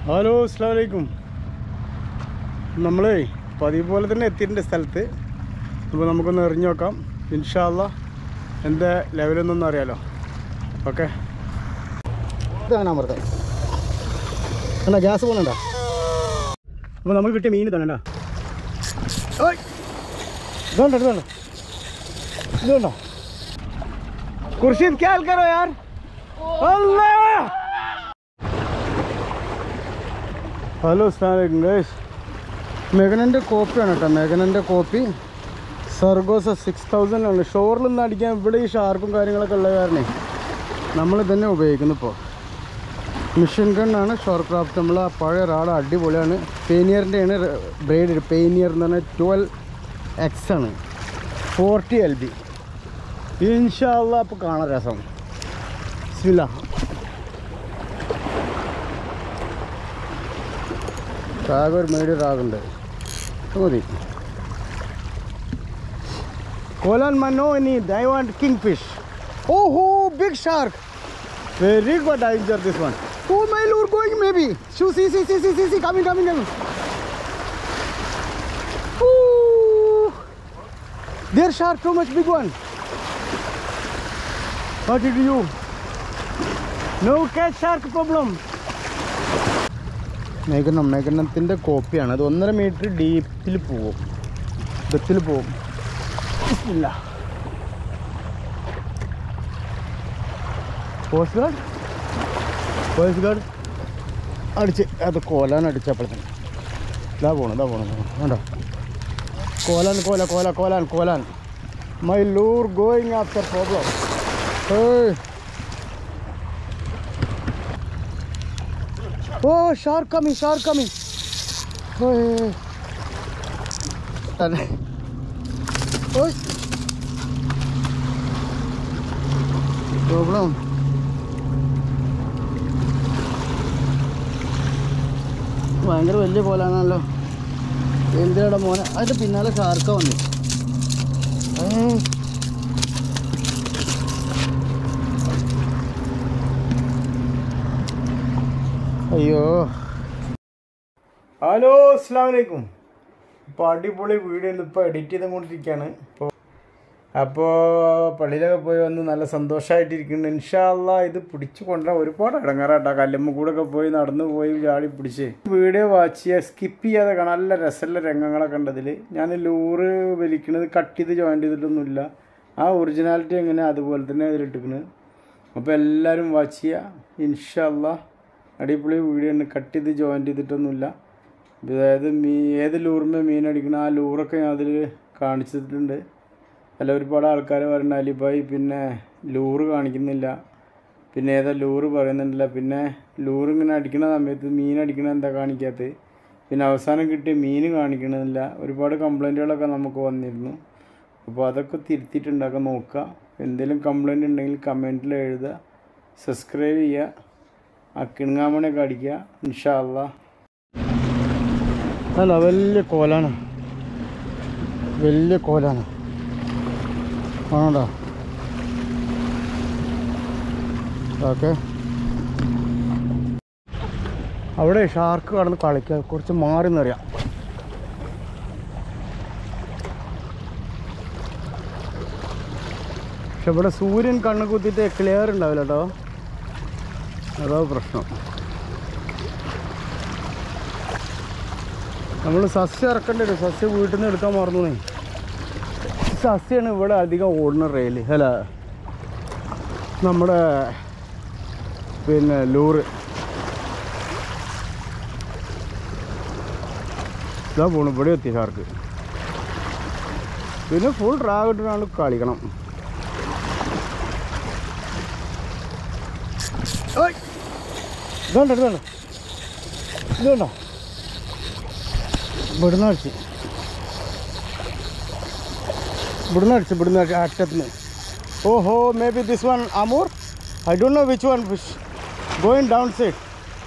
Hello അസ്സാം വലൈക്കും നമ്മളേ പതിവ് പോലെ തന്നെ എത്തിയിട്ടുണ്ട് സ്ഥലത്ത് അപ്പോൾ നമുക്കൊന്ന് എറിഞ്ഞു നോക്കാം ഇൻഷാല്ല എന്താ ലെവലൊന്നും അറിയാലോ ഓക്കെ ഇതാണ് അമൃത അല്ല ഗ്യാസ് പോകണണ്ട അപ്പോൾ നമുക്ക് കിട്ടിയ മീൻ തന്നെ ഇതുണ്ട് ഇതുണ്ട് ഇതുണ്ടോ കുർഷിദ് ഖ്യാൽ കറോ യാർ അല്ലാ ഹലോ അസ്ലാമലൈക്കും ഗൈസ് മെഗനൻ്റെ കോപ്പിയാണ് കേട്ടോ മെഗനൻ്റെ കോപ്പി സർഗോസ സിക്സ് തൗസൻഡാണ് ഷോറിൽ നിന്ന് അടിക്കാൻ ഇവിടെ ഈ ഷാർപ്പും കാര്യങ്ങളൊക്കെ ഉള്ള കാരണേ നമ്മൾ തന്നെ ഉപയോഗിക്കുന്നു ഇപ്പോൾ മിഷൻ ഗണ്ണാണ് ഷോർ ക്രാഫ്റ്റ് നമ്മൾ ആ പഴയ റാഡ് അടിപൊളിയാണ് പേനിയറിൻ്റെയാണ് ബ്രേഡ് പേനിയർ എന്ന് പറഞ്ഞാൽ ട്വൽവ് എക്സ് ആണ് ഫോർട്ടി എൽ ബി ഇൻഷാല്ല അപ്പോൾ കാണാൻ രസം ബിസ്മില്ല ആകെ ഒരു മീഡിയം ആകുന്നുണ്ട് മതി കോലാൻ മന്നോ ഇനി ഐ വാണ്ട് കിങ് ഫിഷ് ഓഹോ big shark very good I enjoy this one oh my lure going maybe ഷൂ see see see see see see coming coming coming There shark too much big one. What did you? No catch shark problem. മേഘനം മേഘനത്തിൻ്റെ കോപ്പിയാണ് അത് ഒന്നര metre ഡീപ്പിൽ പോവും ഡെപ്തിൽ പോവും ഇല്ല coast guard coast guard അടിച്ച് അത് കോലാൻ അടിച്ചപ്പോഴത്തേന് ഇതാ പോണം ഇതാ പോണം വേണ്ട കോലാൻ കോല കോല കോലാൻ കോലാൻ my lure going after problem ഏയ് Oh, shark coming, shark coming. Oh, yeah, yeah. Oh. Problem. ഭയങ്കര വലിയ പോലാണല്ലോ എന്തിനാടെ മോനെ അതിൻ്റെ പിന്നാലെ ഷാർക്ക വന്നു ഏയ്. അയ്യോ ഹലോ അസ്സാം വലൈക്കും ഇപ്പോൾ അടിപൊളി വീഡിയോ ഇപ്പോൾ എഡിറ്റ് ചെയ്തുകൊണ്ടിരിക്കുകയാണ് ഇപ്പോൾ അപ്പോൾ പള്ളിയിലൊക്കെ പോയി വന്ന് നല്ല സന്തോഷമായിട്ടിരിക്കുന്നുണ്ട് ഇൻഷാല്ല ഇത് പിടിച്ചു കൊണ്ടുവരാൻ ഒരുപാട് ഇടങ്ങാറാട്ടോ കല്ലുമ്മ കൂടെ ഒക്കെ പോയി നടന്നു പോയി ചാടി പിടിച്ച് വീഡിയോ വാച്ച് ചെയ്യുക സ്കിപ്പ് ചെയ്യാതെ കാണാൻ നല്ല രസമുള്ള രംഗങ്ങളൊക്കെ ഉണ്ടതിൽ ഞാൻ ലൂറ് വലിക്കണത് കട്ട് ചെയ്ത് ജോയിൻ ചെയ്തിട്ടൊന്നുമില്ല ആ ഒറിജിനാലിറ്റി എങ്ങനെ അതുപോലെ തന്നെ അതിലിട്ടിരിക്കുന്നത് അപ്പോൾ എല്ലാവരും വാച്ച് ചെയ്യുക ഇൻഷാല്ല അടിപൊളി വീഡിയോ ഉണ്ട് കട്ട് ചെയ്ത് ജോയിൻ ചെയ്തിട്ടൊന്നുമില്ല അതായത് മീ ഏത് ലൂറുമേ മീൻ അടിക്കണം ആ ലൂറൊക്കെ ഞാൻ അതിൽ കാണിച്ചിട്ടുണ്ട് അല്ല ഒരുപാട് ആൾക്കാർ പറയുന്നത് അലിബായി പിന്നെ ലൂറ് കാണിക്കുന്നില്ല പിന്നെ ഏതാ ലൂറ് പറയുന്നുണ്ടില്ല പിന്നെ ലൂറ് ഇങ്ങനെ അടിക്കുന്ന സമയത്ത് മീൻ അടിക്കണ എന്താ കാണിക്കാത്തത് പിന്നെ അവസാനം കിട്ടിയ മീൻ കാണിക്കണമെന്നില്ല ഒരുപാട് കംപ്ലൈൻറ്റുകളൊക്കെ നമുക്ക് വന്നിരുന്നു അപ്പോൾ അതൊക്കെ തിരുത്തിയിട്ടുണ്ടാക്കാൻ നോക്കുക എന്തെങ്കിലും കംപ്ലൈൻറ്റ് ഉണ്ടെങ്കിൽ കമൻറ്റിൽ എഴുതുക സബ്സ്ക്രൈബ് ചെയ്യുക ആ കിണുങ്ങാമണിയൊക്കെ അടിക്കുക ഇൻഷാല്ല അല്ല വലിയ കോലാണ് വലിയ കോലാണ് ആണോടാ ഓക്കെ അവിടെ ഷാർക്ക് കടന്ന് കളിക്കുക കുറച്ച് മാറി നിന്നറിയാം പക്ഷെ ഇവിടെ സൂര്യൻ കണ്ണ് കുത്തിയിട്ട് ക്ലിയർ ഉണ്ടാവില്ല കേട്ടോ അതാ പ്രശ്നം നമ്മൾ സസ്യം ഇറക്കേണ്ടി വരും സസ്യം വീട്ടിൽ നിന്ന് എടുക്കാൻ മറന്നു നീ സസ്യമാണ് ഇവിടെ അധികം ഓടുന്ന റെയിൽ അല്ല നമ്മുടെ പിന്നെ ലൂറ് ഇതാ പോണു ഇവിടെ എത്തി ഷാർക്ക് പിന്നെ ഫുൾ ഡ്രാഗിട്ടാണ് കളിക്കണം ഓയ്. ഇതുണ്ട് ഇതുണ്ട് ഇതുണ്ടോ ഇവിടുന്ന് അടിച്ച് ഇവിടുന്ന് അടിച്ച് ഇവിടുന്ന് അടിച്ച് അറ്റത്തുനിന്ന് ഓഹോ മേ ബി ദിസ് വൺ അമൂർ I don't know which one fish going down side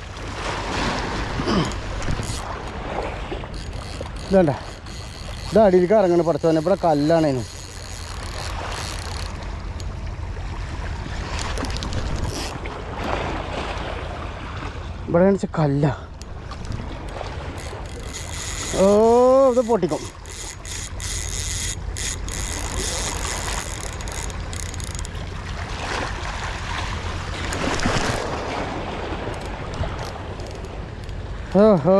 ഇതണ്ട ഇത് അടിയിലേക്ക് ഇറങ്ങണ പഠിച്ചവനെ ഇവിടെ കല്ലാണ് ഇതിന് ഇവിടെ വെച്ചാൽ കല്ല ഓ ഇത് പൊട്ടിക്കും ഓഹോ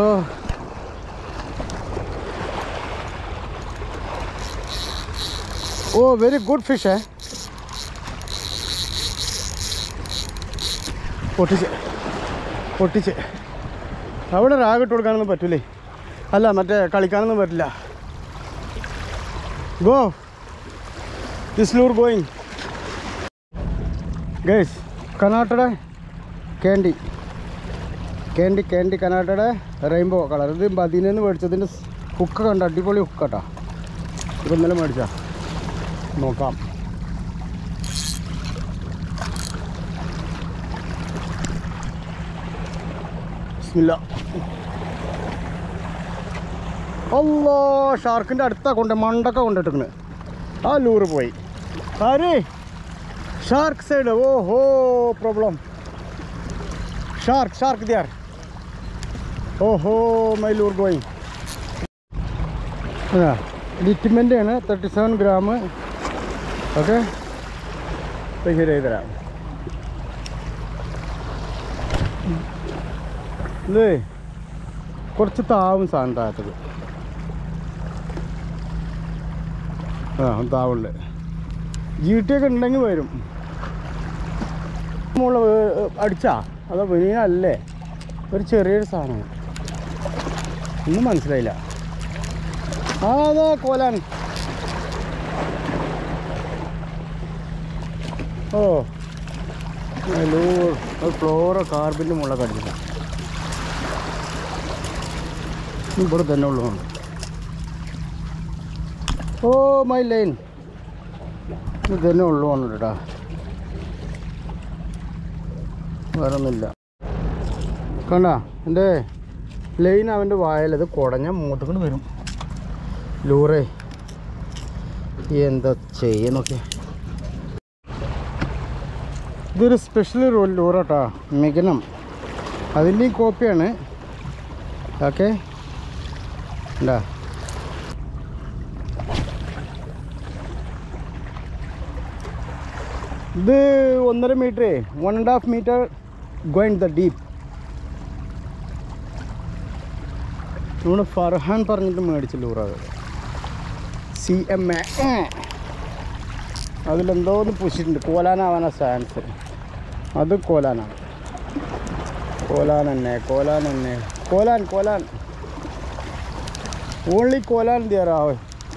ഓ വെരി ഗുഡ് ഫിഷ് പൊട്ടിച്ച് പൊട്ടിച്ച് അവിടെ രാഗിട്ട് കൊടുക്കാനൊന്നും പറ്റൂലേ അല്ല മറ്റേ കളിക്കാനൊന്നും പറ്റില്ല ഗോ ദിസ് ലൂർ ഗോയിങ് ഗേസ് Karnataka candy candy candy Karnataka rainbow colour ഇത് പതിനെന്ന് മേടിച്ചതിൻ്റെ ഹുക്ക് കണ്ട അടിപൊളി ഹുക്കാട്ടാ ഇത് ഇന്നലെ മേടിച്ചാ നോക്കാം ബിസ്മില്ല അല്ലോ ഷാർക്കിൻ്റെ അടുത്താ കൊണ്ട് മണ്ടക്ക കൊണ്ടിട്ടിരിക്കുന്നത് ആ ലൂറ് പോയി ആര് ഷാർക്ക് സൈഡ് ഓ ഹോ problem shark shark there oh ഹോ മൈ ലൂർ ഗോയിങ് ലിറ്റിമെൻ്റ് ആണ് തേർട്ടി സെവൻ ഗ്രാം ഓക്കെ ശരിയായി തരാം ഇത് കുറച്ച് താവും സാധനം താഴത്തത് ആ താവുണ്ട് ജി ടി ഒക്കെ ഉണ്ടെങ്കിൽ വരും മുകളിൽ അടിച്ചാ അതോ വെനീനല്ലേ ഒരു ചെറിയൊരു സാധനം ഒന്നും മനസ്സിലായില്ല ആ അതാ കോലാൻ ഓ ലൂർ ഫ്ലോറോ കാർബിൻ്റെ മുകളിലൊക്കെ അടിച്ചില്ല ഇവിടെ തന്നെ ഉള്ളതാണ് ഓ മൈ ലൈൻ ഇത് തന്നെ ഉള്ളതാണ് കേട്ടാ വേറെ ഒന്നുമില്ല കണ്ട എൻ്റെ ലൈൻ അവൻ്റെ വായലത് കുടഞ്ഞ മൂത്തുകൊണ്ട് വരും ലൂറേ എന്താ ചെയ്യാൻ നോക്കിയേ ഇതൊരു സ്പെഷ്യൽ ലൂറാട്ടാ മികനം അതിൻ്റെയും കോപ്പിയാണ് ഓക്കെ ഉണ്ടാ ഇത് ഒന്നര metre one and half metre going the deep നമ്മൾ ഫർഹാൻ പറഞ്ഞിട്ട് മേടിച്ച ലൂറാത് സി എം എ അതിലെന്തോ ഒന്ന് പുഷിട്ടുണ്ട് കോലാനാവാനാ ചാൻസ് അത് കോലാനാണ് കോലാൻ തന്നെ കോലാൻ തന്നെ കോലാൻ കോലാൻ ഓൺലി കോലാൻ ദിയറാവ്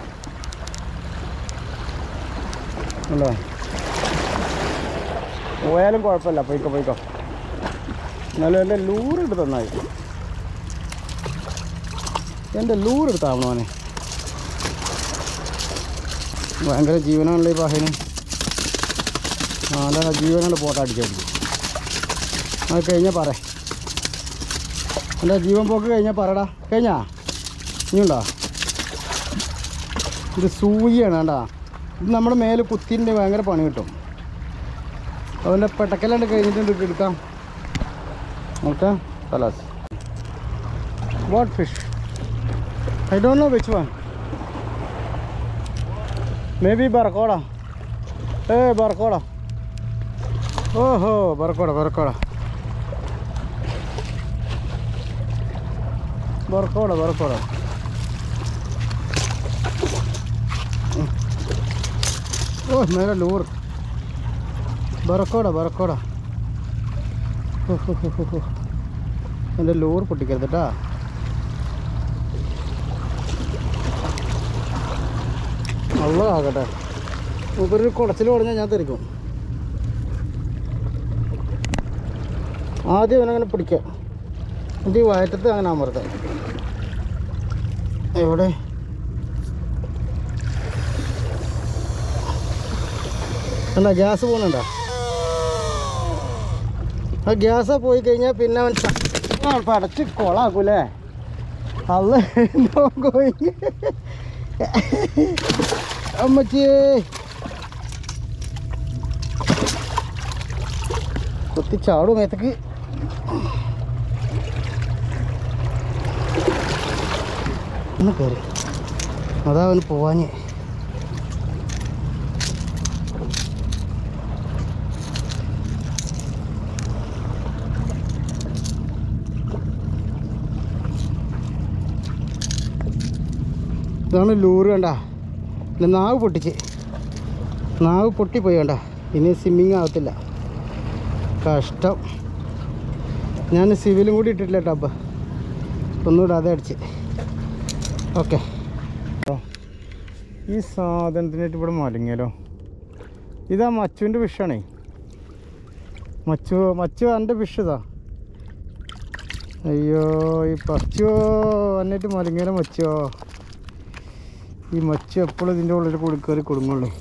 അല്ലോ പോയാലും കുഴപ്പമില്ല പോയിക്കോ പോയിക്കോ എന്നാലും എൻ്റെ ലൂർ എടുത്ത് തന്നായി എൻ്റെ ലൂർ എടുത്താവണോനെ ഭയങ്കര ജീവനാണല്ലോ ഈ പാഹിന് ആ അല്ല ജീവനാണ് പോട്ടെ അടിച്ചടിക്കും അത് കഴിഞ്ഞാൽ പറ എൻ്റെ ജീവൻ പോക്ക് കഴിഞ്ഞാൽ പറടാ കഴിഞ്ഞാ ഇനിയുണ്ടോ ഇത് സൂചിയാണ് വേണ്ടാ ഇത് നമ്മുടെ മേലെ കുത്തിൻ്റെ ഭയങ്കര പണി കിട്ടും അവൻ്റെ പെട്ടക്കലാണ്ട് കഴിഞ്ഞിട്ടുണ്ട് എടുക്കാം ഓക്കെ കലാസ് what fish I don't know which one maybe ബർക്കോട ഏ ബർക്കോട ഓഹോ ബർക്കോട ബർക്കോട ബർക്കോട ബർക്കോട ഓ മേലെ ലൂർ ബറക്കോട ബറക്കോട ഹോ, ഹോ, ഹോ, ഹോ, ഹോ. എൻ്റെ ലൂർ പൊട്ടിക്കരുത് കേട്ടാ നല്ലതാകട്ടെ മൂപ്പരൊരു കുടച്ചിൽ പറഞ്ഞാൽ ഞാൻ തെറിക്കും ആദ്യം അവനങ്ങനെ പിടിക്കാം എന്നിട്ട് ഈ വയറ്റത്ത് അങ്ങനെ അമർത്താം എവിടെ എന്താ ഗ്യാസ് പോകുന്നുണ്ടോ ആ ഗ്യാസ് പോയി കഴിഞ്ഞാൽ പിന്നെ അവൻ ച- ആ പടച്ച് കൊളാക്കൂലേ അല്ല പോയി അമ്മച്ചിയേ കുത്തി ചാടും മേത്തക്ക് ഒന്ന് കയറി അതാ അവന് പോവാഞ്ഞേ ഇതാണ് ലൂറ് കണ്ട ഇല്ല നാവ് പൊട്ടിച്ച് നാവ് പൊട്ടിപ്പോയി കണ്ട ഇനി സ്വിമ്മിങ് ആവത്തില്ല കഷ്ടം ഞാൻ സിവിലും കൂടി ഇട്ടിട്ടില്ല ടബ് ഒന്നുകൂടെ അതേ അടിച്ച് ഓക്കെ ഈ സാധനത്തിനായിട്ട് ഇവിടെ മലങ്ങിയാലോ ഇതാ മച്ചുവിൻ്റെ ഫിഷാണേ മച്ചു മച്ചു എൻ്റെ ഫിഷ് ഇതാ അയ്യോ ഈ പച്ചോ എന്നിട്ട് മലങ്ങിയാലോ മച്ചോ ഈ മച്ചു എപ്പോഴും ഇതിൻ്റെ ഉള്ളിൽ കൂടി കയറി കൊടുങ്ങുള്ളൂ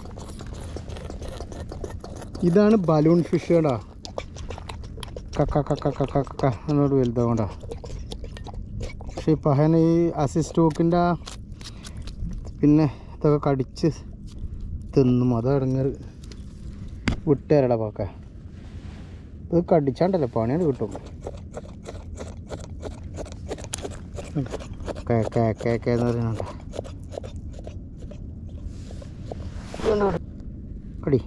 ഇതാണ് ബലൂൺ ഫിഷ് കേടാ കക്ക കക്ക കക്ക കക്ക എന്നോട് വലുതാവണ്ട പക്ഷേ ഈ പഹന ഈ അസിസ്റ്റോക്കിൻ്റെ പിന്നെ ഇതൊക്കെ കടിച്ച് തിന്നും അത് ഇടങ്ങറ് വിട്ടുതരടാ പാക്ക ഇത് കടിച്ചാണ്ടല്ലോ പണിയാണ് കിട്ടും കേ കേ കേ കേ എന്ന് പറയുന്നുണ്ട് കടി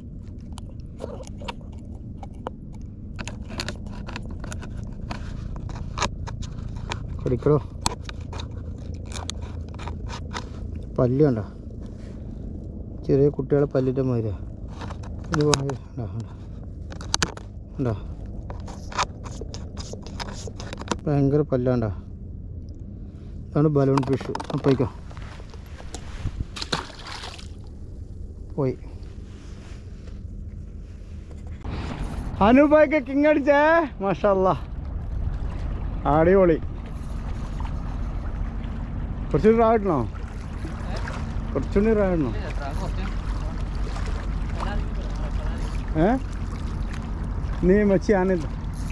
കടിക്കടോ പല്ല് കണ്ട ചെറിയ കുട്ടികളെ പല്ലിൻ്റെ മാതിരിയാ ഇത് വാങ്ങി കണ്ടാ കണ്ടാ കണ്ടാ ഭയങ്കര പല്ലാണ്ട ഇതാണ് ബലൂൺ ഫിഷ് അപ്പോയിക്കോ പോയി അനൂപായിക്ക് കിങ് അടിച്ചേ മാഷല്ല അടിപൊളി കുറച്ചുകൂടി റായിട്ടണോ കുറച്ചുകൂടി റായിടണോ ഏ നീ മച്ചി ആനന്ദ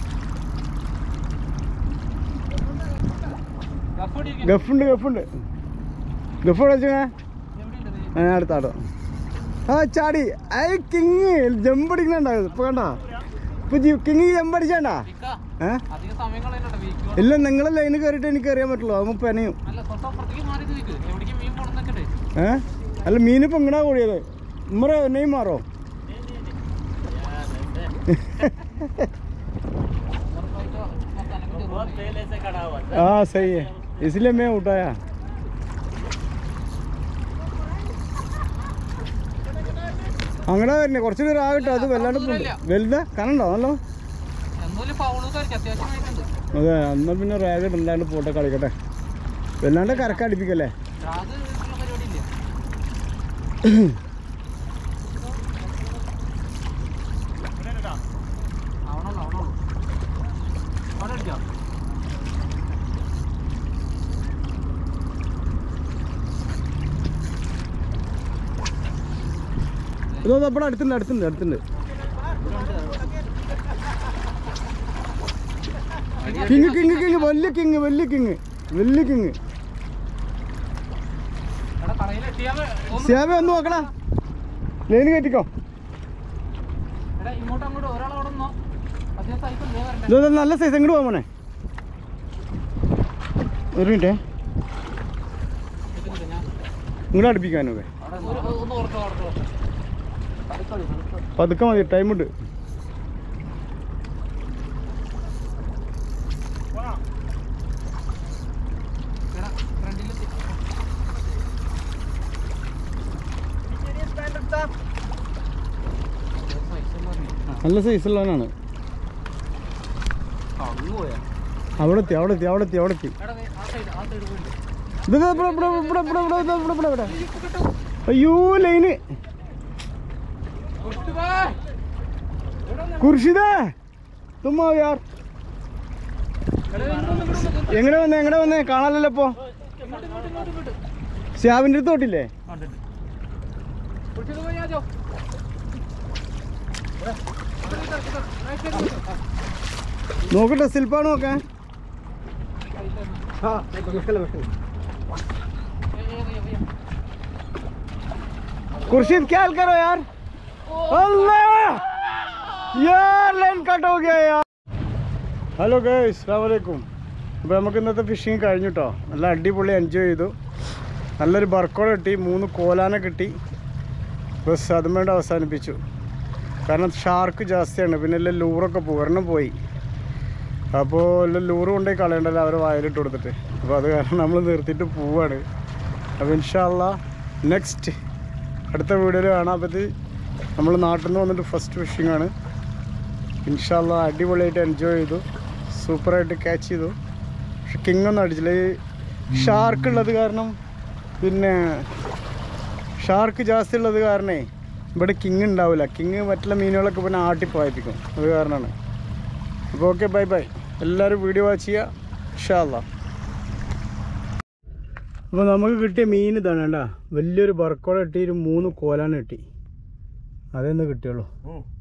ഗഫുണ്ട് ഗഫുണ്ട് ഗഫ് വെച്ചേ ഞാൻ അടുത്താടോ ആ ചാടി ഐ കിങ് ജമ്പടിക്കണുണ്ടായത് ഇപ്പൊ കണ്ട ഇപ്പൊ കിങ് ജമ്പടിച്ചാണ്ടാ ഏ അധിക സമയം കളയുന്നുണ്ട് വീക്ക് ഇല്ല നിങ്ങളെ ലൈന് കയറിയിട്ട് എനിക്ക് അറിയാൻ പറ്റുള്ളൂ അത് പെനയും അല്ല സ്വന്തം അപ്പുറത്തേക്ക് മാറി വീക്ക് എവിടേക്ക് മീൻ പോണെന്നൊക്കെ ഏ അല്ല മീന് പൊങ്ങണാ കൂടിയത് ഉമ്മറ നെയ് മാറോ हाँ सही है इसलिए मैं उठाया അങ്ങനെ തന്നെ കുറച്ച് പേര് ആകട്ടെ അത് വല്ലാണ്ട് പോണ്ട്. വലുതാ കനണ്ടോ നല്ലോ എന്നൂല് പൗളൂക്കാർക്ക് അത്യാവശ്യം ആയിട്ടുണ്ട് അതെ എന്നാ പിന്നെ റാഗഡ് ഇല്ലാണ്ട് പോട്ടെ കളിക്കട്ടെ വല്ലാണ്ട് കരക്കടിപ്പിക്കല്ലേ അത് ഉള്ള പരിപാടി ഇല്ല ആവണല്ലോ ആവണല്ലോ അവിടെ അടിക്കാം ഇതോ അപ്പോൾ അടുത്തുണ്ട് അടുത്തുണ്ട് അടുത്തുണ്ട് കിങ് കിങ് കിങ് വലിയ കിങ് വലിയ കിങ് വലിയ കിങ് എടാ കടയിൽ എത്തിയാൽ ഒന്ന് ശ്യാമ ഒന്ന് നോക്കടാ ലൈന് കയറ്റിക്കോ എടാ ഇങ്ങോട്ട് അങ്ങോട്ട് ഒരാൾ അവിടെ നിന്നോ അത്യാവശ്യം സൈക്കിൾ ഇല്ലേ വരണ്ടേ ഇതോ ഇതോ നല്ല സൈസ് എങ്ങോട്ട് പോകാൻ പോണേ ഒരു മിനിറ്റേ നിക്ക് നിക്ക് ഞാൻ ഇങ്ങോട്ട് അടുപ്പിക്കാനൊക്കെ അവിടെ ഒന്ന് ഒന്ന് ഓർത്തോ ഓർത്തോ അടുക്കളി അടുക്കളി പതുക്കെ മതി ടൈമുണ്ട് എടാ ഫ്രണ്ടിൽ നല്ല സൈസുള്ളവനാണ് അവിടെ എത്തി അവിടെ എത്തി അവിടെ എത്തി അവിടെ എത്തി എടാ ആ സൈഡ് ആ സൈഡ് പോയിട്ട് ഇത് ദേ ഇവിടെ ഇവിടെ ഇവിടെ ഇവിടെ ഇവിടെ ഇവിടെ ഇവിടെ ഇവിടെ ഇവിടെ അയ്യോ ലൈന് കുർഷിദേ തുമ്മാ യാർ എങ്ങനെ വന്നേ എങ്ങനെ വന്നേ കാണാനല്ലോ ഇപ്പോ ശ്യാബിന്റെ അടുത്ത് തൊട്ടില്ലേ നോക്കട്ടെ ശില്പാണ് നോക്കാൻ खुर्शीद क्या हाल करो यार अल्लाह यार लाइन कट हो गया यार हेलो गाइस अस्सलाम वालेकुम അപ്പോൾ നമുക്ക് ഇന്നത്തെ ഫിഷിങ് കഴിഞ്ഞു കേട്ടോ നല്ല അടിപൊളി എൻജോയ് ചെയ്തു നല്ലൊരു ബർക്കോള കിട്ടി മൂന്ന് കോലാന കിട്ടി ബസ് അതും വേണ്ടി അവസാനിപ്പിച്ചു കാരണം ഷാർക്ക് ജാസ്തിയാണ് പിന്നെ എല്ലാം ലൂറൊക്കെ പോകും ഒരെണ്ണം പോയി അപ്പോൾ എല്ലാം ലൂറ് കൊണ്ടുപോയി കളയണ്ടല്ലോ അവരെ വയലിട്ട് കൊടുത്തിട്ട് അപ്പോൾ അത് കാരണം നമ്മൾ നിർത്തിയിട്ട് പോവാണ് അപ്പോൾ ഇൻഷാല്ല നെക്സ്റ്റ് അടുത്ത വീഡിയോയിൽ കാണാൻ പറ്റി നമ്മൾ നാട്ടിൽ നിന്ന് വന്നിട്ട് ഫസ്റ്റ് ഫിഷിംഗ് ആണ് ഇൻഷാല്ല അടിപൊളിയായിട്ട് എൻജോയ് ചെയ്തു സൂപ്പറായിട്ട് ക്യാച്ച് ചെയ്തു പക്ഷെ കിങ് ഒന്നും അടിച്ചില്ല ഈ ഷാർക്ക് ഉള്ളത് കാരണം പിന്നെ ഷാർക്ക് ജാസ്തി ഉള്ളത് കാരണേ ഇവിടെ കിങ് ഉണ്ടാവില്ല കിങ് മറ്റുള്ള മീനുകളൊക്കെ പിന്നെ ആട്ടിപ്പോയിപ്പിക്കും അത് കാരണമാണ് അപ്പോൾ ഓക്കെ ബൈ ബൈ എല്ലാവരും വീഡിയോ വാച്ച് ചെയ്യുക ഇൻഷാല്ല അപ്പോൾ നമുക്ക് കിട്ടിയ മീൻ ഇതാണ് കേട്ടോ വലിയൊരു ബർക്കോള കിട്ടി ഒരു മൂന്ന് കോലാണ് കിട്ടി അതേ കിട്ടിയുള്ളൂ